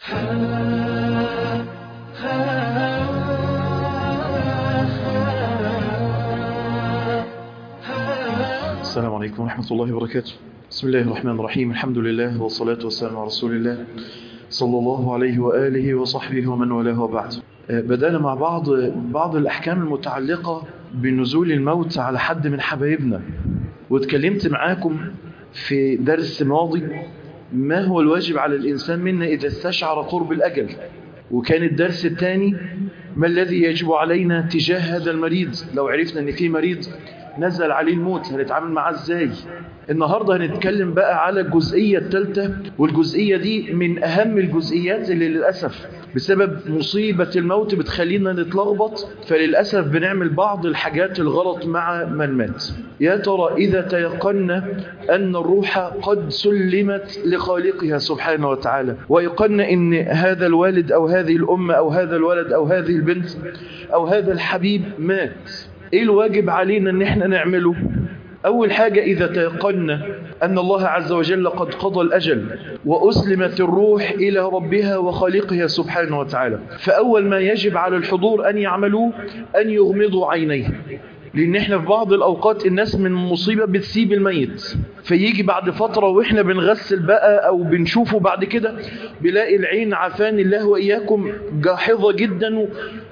السلام عليكم ورحمة الله وبركاته بسم الله الرحمن الرحيم الحمد لله والصلاة والسلام على رسول الله صلى الله عليه وآله وصحبه ومن والاه وبعد بدأنا مع بعض بعض الأحكام المتعلقة بنزول الموت على حد من حبايبنا واتكلمت معاكم في درس ماضي ما هو الواجب على الإنسان منا إذا استشعر قرب الأجل وكان الدرس الثاني ما الذي يجب علينا تجاه هذا المريض لو عرفنا ان في مريض نزل عليه الموت هنتعامل معاه ازاي النهاردة هنتكلم بقى على الجزئية الثالثة والجزئية دي من أهم الجزئيات اللي للأسف بسبب مصيبة الموت بتخلينا نتلخبط فللأسف بنعمل بعض الحاجات الغلط مع من مات يا ترى إذا تيقنا أن الروح قد سلمت لخالقها سبحانه وتعالى ويقنا أن هذا الوالد أو هذه الأم أو هذا الولد أو هذه البنت أو هذا الحبيب مات إيه الواجب علينا أن احنا نعمله أول حاجة إذا تيقنا أن الله عز وجل قد قضى الأجل وأسلمت الروح إلى ربها وخالقها سبحانه وتعالى فأول ما يجب على الحضور أن يعملوه أن يغمضوا عينيه لأن احنا في بعض الأوقات الناس من مصيبة بتسيب الميت فيجي بعد فترة وإحنا بنغسل بقى أو بنشوفه بعد كده بلاقي العين عفان الله وإياكم جاحظة جدا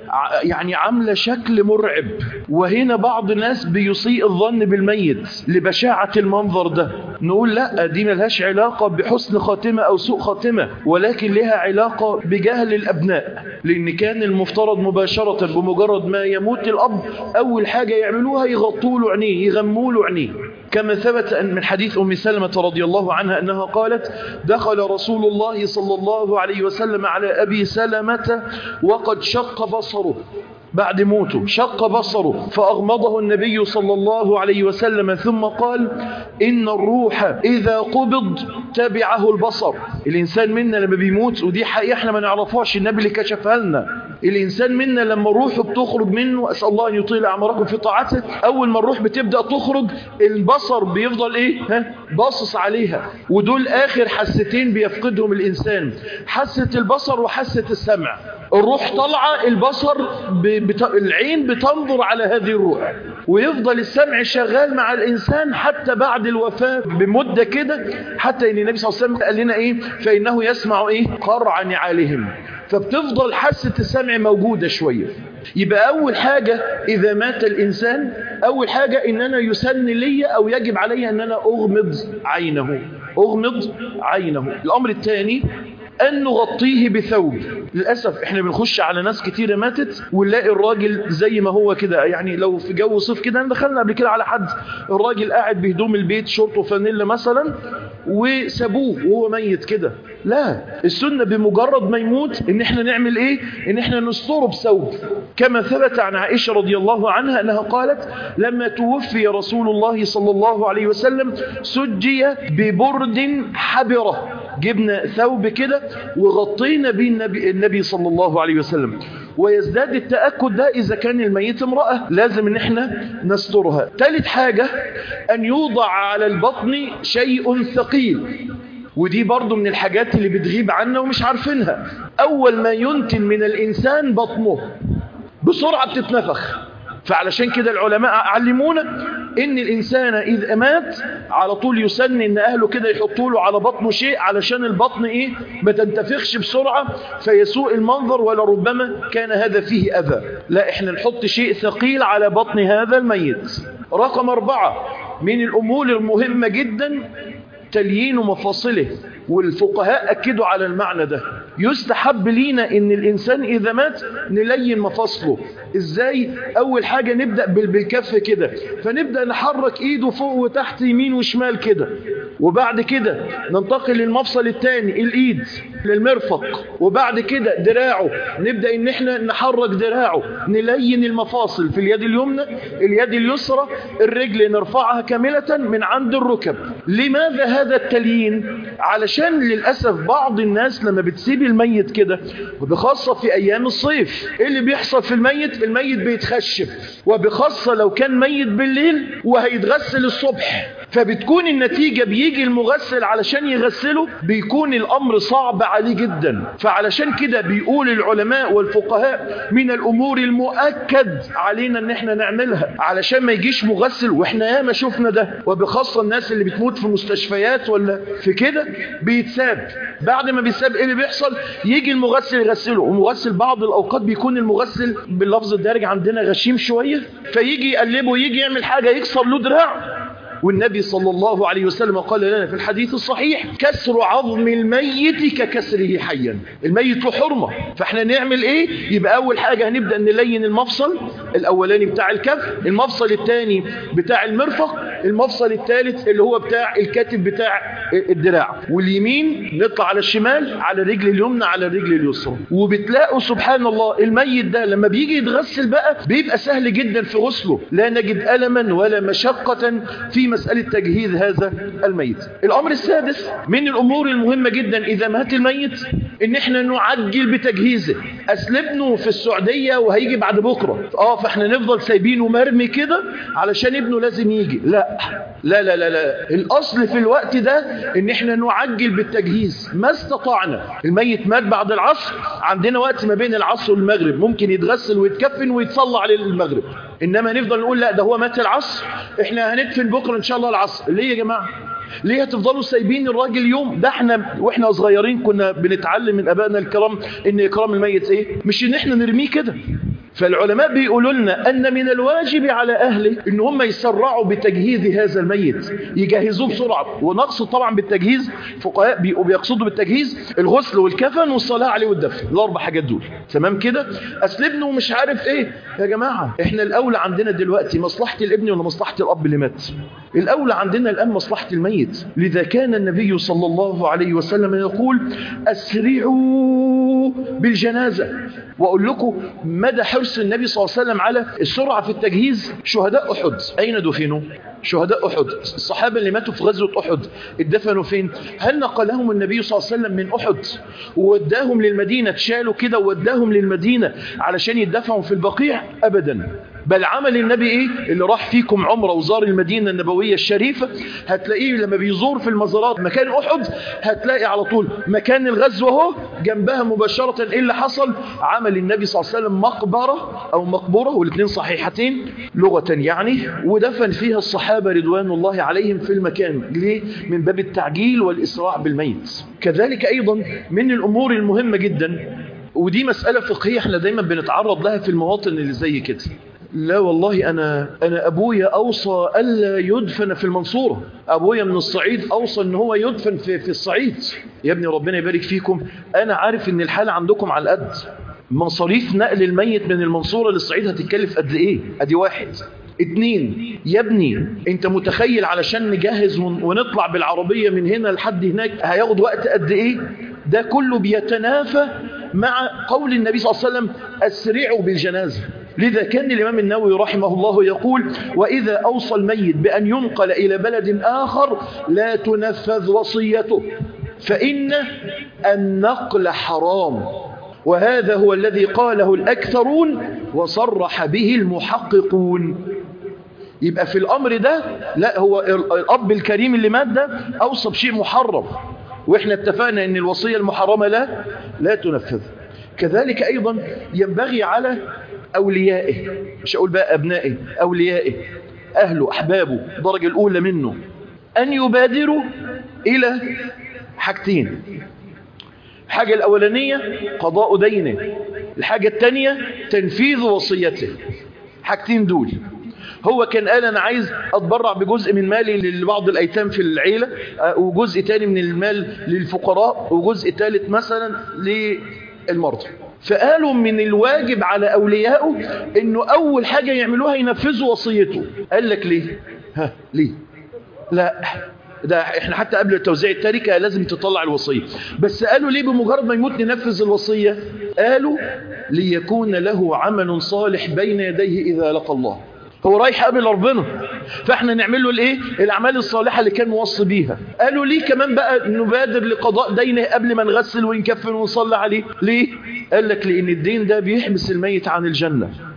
يعني عاملة شكل مرعب وهنا بعض الناس بيسيء الظن بالميت لبشاعة المنظر ده نقول لا دي ملهاش علاقة بحسن خاتمة أو سوء خاتمة ولكن لها علاقة بجهل الأبناء لأن كان المفترض مباشرة بمجرد ما يموت الأب أول حاجة يعملوها يغطوا له عينيه يغموا له عينيه كما ثبت من حديث أم سلمة رضي الله عنها أنها قالت دخل رسول الله صلى الله عليه وسلم على أبي سلمة وقد شق بصره بعد موته شق بصره فأغمضه النبي صلى الله عليه وسلم ثم قال إن الروح إذا قبض تبعه البصر الإنسان منا لما بيموت ودي حقيقة احنا ما نعرفهاش النبي اللي كشفها لنا الإنسان منا لما روحه بتخرج منه أسأل الله أن يطيل أعماركم في طاعته أول ما الروح بتبدأ تخرج البصر بيفضل إيه ها باصص عليها ودول آخر حستين بيفقدهم الإنسان حاسة البصر وحاسة السمع الروح طالعة البصر ب... بت... العين بتنظر على هذه الروح ويفضل السمع شغال مع الإنسان حتى بعد الوفاة بمدة كده حتى إن النبي صلى الله عليه وسلم قال لنا إيه فإنه يسمع إيه قرع نعالهم فبتفضل حاسة السمع موجودة شوية يبقى أول حاجة إذا مات الإنسان أول حاجة إن أنا يسن لي أو يجب علي أن أنا أغمض عينه أغمض عينه الأمر الثاني أن نغطيه بثوب للأسف إحنا بنخش على ناس كتيرة ماتت ونلاقي الراجل زي ما هو كده يعني لو في جو صيف كده دخلنا قبل كده على حد الراجل قاعد بهدوم البيت شورت وفانيلا مثلا وسابوه وهو ميت كده لا السنة بمجرد ما يموت ان احنا نعمل ايه ان احنا نستره بثوب كما ثبت عن عائشة رضي الله عنها انها قالت لما توفي رسول الله صلى الله عليه وسلم سجي ببرد حبرة جبنا ثوب كده وغطينا به النبي, النبي صلى الله عليه وسلم ويزداد التأكد ده إذا كان الميت امرأة لازم ان احنا نسترها ثالث حاجة أن يوضع على البطن شيء ثقيل ودي برضو من الحاجات اللي بتغيب عنا ومش عارفينها أول ما ينتن من الإنسان بطنه بسرعة بتتنفخ فعلشان كده العلماء علمونا ان الانسان اذا مات على طول يسن ان اهله كده يحطوا له على بطنه شيء علشان البطن ايه ما تنتفخش بسرعة فيسوء المنظر ولربما كان هذا فيه اذى لا احنا نحط شيء ثقيل على بطن هذا الميت رقم اربعة من الامور المهمة جدا تليين مفاصله والفقهاء أكدوا على المعنى ده يستحب لينا ان الانسان اذا مات نلين مفاصله ازاي اول حاجة نبدأ بالكف كده فنبدأ نحرك ايده فوق وتحت يمين وشمال كده وبعد كده ننتقل للمفصل الثاني الايد للمرفق وبعد كده دراعه نبدأ ان احنا نحرك دراعه نلين المفاصل في اليد اليمنى اليد اليسرى الرجل نرفعها كاملة من عند الركب لماذا هذا التليين علشان للأسف بعض الناس لما بتسيب الميت كده وبخاصة في أيام الصيف إيه اللي بيحصل في الميت الميت بيتخشب وبخاصة لو كان ميت بالليل وهيتغسل الصبح فبتكون النتيجة بيجي المغسل علشان يغسله بيكون الأمر صعب عليه جدا فعلشان كده بيقول العلماء والفقهاء من الأمور المؤكد علينا ان احنا نعملها علشان ما يجيش مغسل واحنا ياما شفنا ده وبخاصة الناس اللي بتموت في مستشفيات ولا في كده بيتساب بعد ما بيتساب ايه اللي بيحصل يجي المغسل يغسله ومغسل بعض الاوقات بيكون المغسل باللفظ الدارج عندنا غشيم شوية فيجي يقلبه يجي يعمل حاجة يكسر له دراع والنبي صلى الله عليه وسلم قال لنا في الحديث الصحيح كسر عظم الميت ككسره حيا الميت له حرمة فاحنا نعمل ايه يبقى اول حاجة هنبدأ نلين المفصل الاولاني بتاع الكف المفصل الثاني بتاع المرفق المفصل الثالث اللي هو بتاع الكتف بتاع الدراع واليمين نطلع على الشمال على الرجل اليمنى على الرجل اليسرى وبتلاقوا سبحان الله الميت ده لما بيجي يتغسل بقى بيبقى سهل جدا في غسله لا نجد ألما ولا مشقة في مسألة تجهيز هذا الميت الأمر السادس من الأمور المهمة جدا إذا مات الميت إن إحنا نعجل بتجهيزه أصل ابنه في السعودية وهيجي بعد بكرة آه فإحنا نفضل سايبينه مرمي كده علشان ابنه لازم يجي لا لا لا لا, لا. الأصل في الوقت ده إن إحنا نعجل بالتجهيز ما استطعنا الميت مات بعد العصر عندنا وقت ما بين العصر والمغرب ممكن يتغسل ويتكفن ويتصلى عليه المغرب إنما نفضل نقول لا ده هو مات العصر إحنا هندفن بكرة إن شاء الله العصر ليه يا جماعة ليه هتفضلوا سايبين الراجل يوم ده احنا واحنا صغيرين كنا بنتعلم من ابائنا الكرام ان اكرام الميت ايه مش ان احنا نرميه كده فالعلماء بيقولوا لنا أن من الواجب على أهله إن هم يسرعوا بتجهيز هذا الميت يجهزوه بسرعة ونقصد طبعا بالتجهيز فقهاء بيقصدوا بالتجهيز الغسل والكفن والصلاة عليه والدفن الأربع حاجات دول تمام كده أصل ابنه مش عارف إيه يا جماعة إحنا الأولى عندنا دلوقتي مصلحة الابن ولا مصلحة الأب اللي مات الأولى عندنا الآن مصلحة الميت لذا كان النبي صلى الله عليه وسلم يقول أسرعوا بالجنازة وأقول لكم مدى حرص النبي صلى الله عليه وسلم على السرعة في التجهيز شهداء أحد أين دفنوا؟ شهداء أحد الصحابة اللي ماتوا في غزوة أحد اتدفنوا فين؟ هل نقلهم النبي صلى الله عليه وسلم من أحد ووداهم للمدينة تشالوا كده ووداهم للمدينة علشان يدفعوا في البقيع أبدا بل عمل النبي ايه اللي راح فيكم عمره وزار المدينة النبوية الشريفة هتلاقيه لما بيزور في المزارات مكان احد هتلاقي على طول مكان الغزو اهو جنبها مباشرة ايه اللي حصل عمل النبي صلى الله عليه وسلم مقبرة او مقبورة والاثنين صحيحتين لغة يعني ودفن فيها الصحابة رضوان الله عليهم في المكان ليه من باب التعجيل والاسراع بالميت كذلك ايضا من الامور المهمة جدا ودي مسألة فقهية احنا دايما بنتعرض لها في المواطن اللي زي كده لا والله أنا, أنا أبويا أوصى ألا يدفن في المنصورة أبويا من الصعيد أوصى أن هو يدفن في, في الصعيد يا ابني ربنا يبارك فيكم أنا عارف أن الحالة عندكم على القد مصاريف نقل الميت من المنصورة للصعيد هتتكلف قد إيه أدي واحد اتنين يا ابني انت متخيل علشان نجهز ونطلع بالعربية من هنا لحد هناك هياخد وقت قد ايه ده كله بيتنافى مع قول النبي صلى الله عليه وسلم اسرعوا بالجنازة لذا كان الإمام النووي رحمه الله يقول وإذا أوصى الميت بأن ينقل إلى بلد آخر لا تنفذ وصيته فإن النقل حرام وهذا هو الذي قاله الأكثرون وصرح به المحققون يبقى في الأمر ده لا هو الأب الكريم اللي مات ده أوصى بشيء محرم وإحنا اتفقنا أن الوصية المحرمة لا لا تنفذ كذلك أيضا ينبغي على أوليائه مش أقول بقى أبنائه أوليائه أهله أحبابه الدرجة الأولى منه أن يبادروا إلى حاجتين الحاجة الأولانية قضاء دينه الحاجة الثانية تنفيذ وصيته حاجتين دول هو كان قال أنا عايز أتبرع بجزء من مالي لبعض الأيتام في العيلة وجزء تاني من المال للفقراء وجزء ثالث مثلا للمرضى فقالوا من الواجب على أوليائه أنه أول حاجة يعملوها ينفذوا وصيته قال لك ليه ها ليه لا ده احنا حتى قبل توزيع التركة لازم تطلع الوصية بس قالوا ليه بمجرد ما يموت ننفذ الوصية قالوا ليكون له عمل صالح بين يديه إذا لقى الله هو رايح قبل ربنا فاحنا نعمل له الايه الاعمال الصالحه اللي كان موصي بيها قالوا ليه كمان بقى نبادر لقضاء دينه قبل ما نغسل ونكفن ونصلي عليه ليه قال لك لان الدين ده بيحبس الميت عن الجنه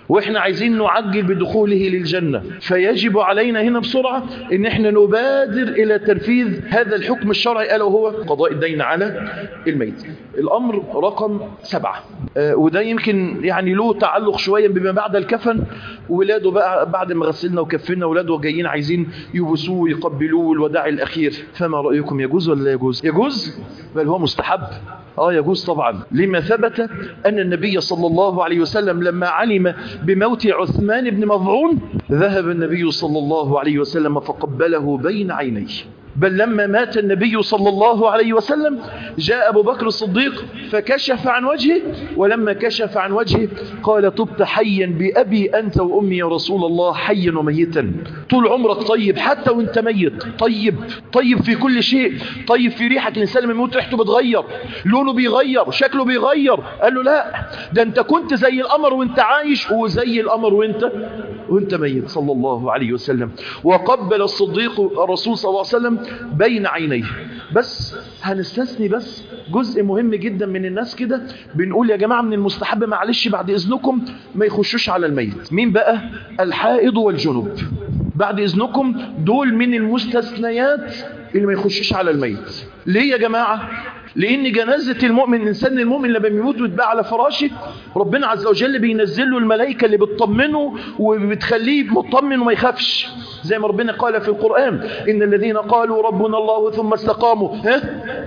واحنا عايزين نعجل بدخوله للجنة فيجب علينا هنا بسرعة ان احنا نبادر الى تنفيذ هذا الحكم الشرعي الا وهو قضاء الدين على الميت الامر رقم سبعة آه وده يمكن يعني له تعلق شوية بما بعد الكفن ولاده بقى بعد ما غسلنا وكفنا ولاده جايين عايزين يبوسوه ويقبلوه الوداع الاخير فما رأيكم يجوز ولا لا يجوز يجوز بل هو مستحب اه يجوز طبعا لما ثبت ان النبي صلى الله عليه وسلم لما علم بموت عثمان بن مظعون ذهب النبي صلى الله عليه وسلم فقبله بين عينيه بل لما مات النبي صلى الله عليه وسلم جاء أبو بكر الصديق فكشف عن وجهه ولما كشف عن وجهه قال طبت حيا بأبي أنت وأمي يا رسول الله حيا وميتا طول عمرك طيب حتى وانت ميت طيب طيب في كل شيء طيب في ريحك الإنسان لما يموت ريحته بتغير لونه بيغير شكله بيغير قال له لا ده انت كنت زي القمر وانت عايش وزي القمر وانت وانت ميت صلى الله عليه وسلم وقبل الصديق الرسول صلى الله عليه وسلم بين عينيه بس هنستثني بس جزء مهم جدا من الناس كده بنقول يا جماعة من المستحب معلش بعد إذنكم ما يخشوش على الميت مين بقى الحائض والجنوب بعد إذنكم دول من المستثنيات اللي ما يخشوش على الميت ليه يا جماعة لأن جنازة المؤمن الإنسان المؤمن لما بيموت ويتباع على فراشه ربنا عز وجل بينزل له الملائكة اللي بتطمنه وبتخليه مطمن وما يخافش زي ما ربنا قال في القرآن إن الذين قالوا ربنا الله ثم استقاموا ها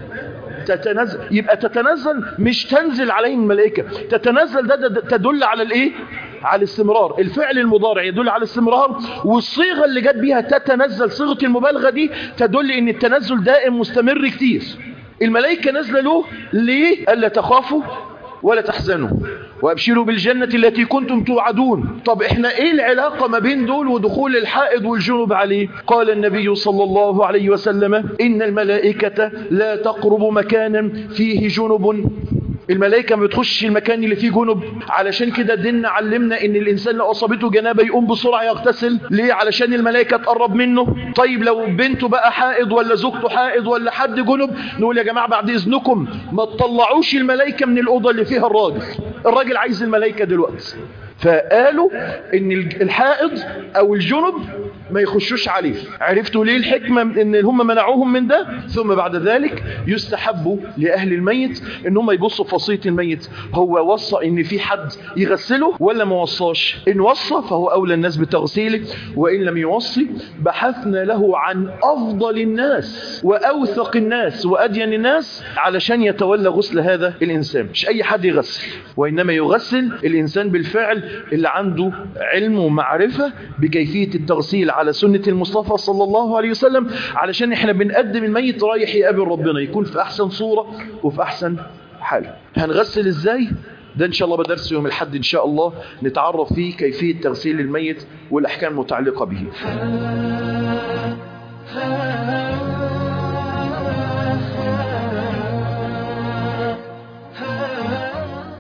تتنزل يبقى تتنزل مش تنزل عليهم الملائكة تتنزل ده, ده تدل على الايه على الاستمرار الفعل المضارع يدل على الاستمرار والصيغة اللي جت بيها تتنزل صيغة المبالغة دي تدل ان التنزل دائم مستمر كتير الملائكة نازله له ليه ألا تخافوا ولا تحزنوا وابشروا بالجنة التي كنتم توعدون طب احنا ايه العلاقة ما بين دول ودخول الحائض والجنوب عليه قال النبي صلى الله عليه وسلم إن الملائكة لا تقرب مكانا فيه جنب الملائكة ما بتخش المكان اللي فيه جنب علشان كده ديننا علمنا ان الانسان لو اصابته جنابه يقوم بسرعة يغتسل ليه علشان الملائكة تقرب منه طيب لو بنته بقى حائض ولا زوجته حائض ولا حد جنب نقول يا جماعة بعد اذنكم ما تطلعوش الملائكة من الأوضة اللي فيها الراجل الراجل عايز الملائكة دلوقتي فقالوا ان الحائض او الجنب ما يخشوش عليه عرفتوا ليه الحكمة ان هم منعوهم من ده ثم بعد ذلك يستحب لأهل الميت ان هم يبصوا في وصية الميت هو وصى ان في حد يغسله ولا ما وصاش ان وصى فهو اولى الناس بتغسيله وان لم يوصي بحثنا له عن افضل الناس واوثق الناس وادين الناس علشان يتولى غسل هذا الانسان مش اي حد يغسل وانما يغسل الانسان بالفعل اللي عنده علم ومعرفة بكيفية التغسيل على سنة المصطفى صلى الله عليه وسلم علشان احنا بنقدم الميت رايح يقابل ربنا يكون في احسن صورة وفي احسن حال هنغسل ازاي ده ان شاء الله بدرس يوم الحد ان شاء الله نتعرف فيه كيفية تغسيل الميت والاحكام المتعلقة به